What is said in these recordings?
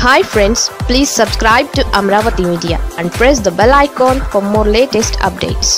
hi friends please subscribe to Amaravati media and press the bell icon for more latest updates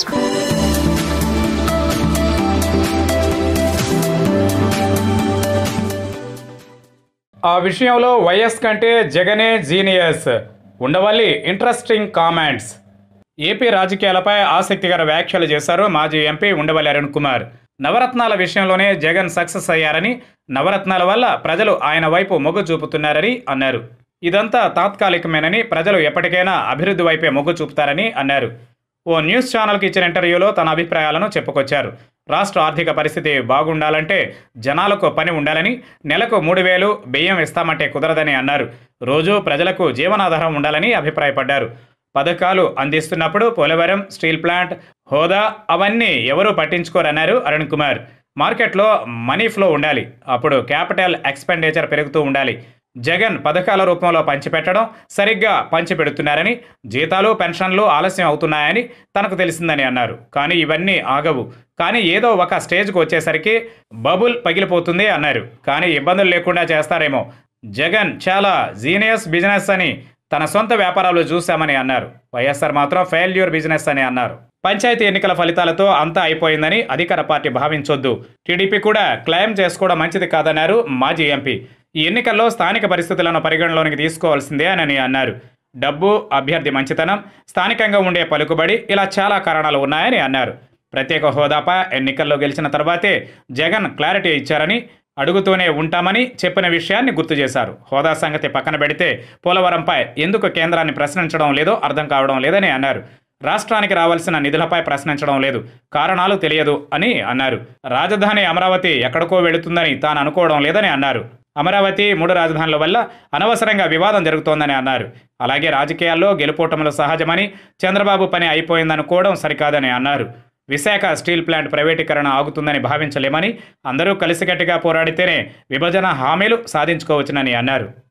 ఆ విషయంలో YS కంటే జగనే genius Undavalli interesting comments AP రాజకీయాలపై ఆసక్తికర వ్యాఖ్యలు చేశారు మాజీ ఎంపీ ఉండవల్లి అరుణ్ కుమార్ నవరత్నాల విషయంలోనే జగన్ సక్సెస్ అయ్యారని నవరత్నాల వల్ల ప్రజలు ఆయన వైపు మొగ్గు చూపుతున్నారని అన్నారు ఇదంతా తాత్కాలికమేనని ప్రజలు ఎప్పటికైనా అభివృద్ధి వైపే మొగ్గు చూపుతారని అన్నారు ఓ న్యూస్ ఛానల్కి ఇచ్చిన ఇంటర్వ్యూలో తన అభిప్రాయాలను చెప్పుకొచ్చారు రాష్ట్ర ఆర్థిక పరిస్థితి బాగుండాలంటే జనాలకు పని ఉండాలని నెలకు మూడు వేలు బియ్యం ఇస్తామంటే కుదరదని అన్నారు రోజు ప్రజలకు జీవనాధారం ఉండాలని అభిప్రాయపడ్డారు పథకాలు అందిస్తున్నప్పుడు పోలవరం స్టీల్ ప్లాంట్ హోదా అవన్నీ ఎవరూ పట్టించుకోరన్నారు అరుణ్ కుమార్ మార్కెట్లో మనీ ఫ్లో ఉండాలి అప్పుడు క్యాపిటల్ ఎక్స్పెండిచర్ పెరుగుతూ ఉండాలి జగన్ పథకాల రూపంలో పంచిపెట్టడం సరిగ్గా పంచిపెడుతున్నారని జీతాలు పెన్షన్లు ఆలస్యం అవుతున్నాయని తనకు తెలిసిందని అన్నారు కానీ ఇవన్నీ ఆగవు కానీ ఏదో ఒక స్టేజ్కి వచ్చేసరికి బబుల్ పగిలిపోతుంది అన్నారు కానీ ఇబ్బందులు లేకుండా చేస్తారేమో జగన్ చాలా జీనియస్ బిజినెస్ అని తన సొంత వ్యాపారాలు చూశామని అన్నారు వైఎస్ఆర్ మాత్రం ఫెయిల్యూర్ బిజినెస్ అని అన్నారు పంచాయతీ ఎన్నికల ఫలితాలతో అంతా అయిపోయిందని అధికార పార్టీ భావించొద్దు టీడీపీ కూడా క్లెయిమ్ చేసుకోవడం మంచిది కాదన్నారు మాజీ ఎంపీ ఈ ఎన్నికల్లో స్థానిక పరిస్థితులను పరిగణలోనికి తీసుకోవాల్సిందే అని అన్నారు డబ్బు అభ్యర్థి మంచితనం స్థానికంగా ఉండే పలుకుబడి ఇలా చాలా కారణాలు ఉన్నాయని అన్నారు ప్రత్యేక హోదాపై ఎన్నికల్లో గెలిచిన తర్వాతే జగన్ క్లారిటీ ఇచ్చారని అడుగుతూనే ఉంటామని చెప్పిన విషయాన్ని గుర్తు చేశారు హోదా సంగతి పక్కన పెడితే పోలవరంపై ఎందుకు కేంద్రాన్ని ప్రశ్నించడం లేదో అర్థం కావడం లేదని అన్నారు రాష్ట్రానికి రావాల్సిన నిధులపై ప్రశ్నించడం లేదు కారణాలు తెలియదు అని అన్నారు రాజధాని అమరావతి ఎక్కడికో వెళుతుందని తాను అనుకోవడం లేదని అన్నారు అమరావతి మూడు రాజధానుల వల్ల అనవసరంగా వివాదం జరుగుతోందని అన్నారు అలాగే రాజకీయాల్లో గెలుపోటములు సహజమని చంద్రబాబు పని అయిపోయిందనుకోవడం సరికాదని అన్నారు విశాఖ స్టీల్ ప్లాంట్ ప్రైవేటీకరణ ఆగుతుందని భావించలేమని అందరూ కలిసికట్టుగా పోరాడితేనే విభజన హామీలు సాధించుకోవచ్చునని అన్నారు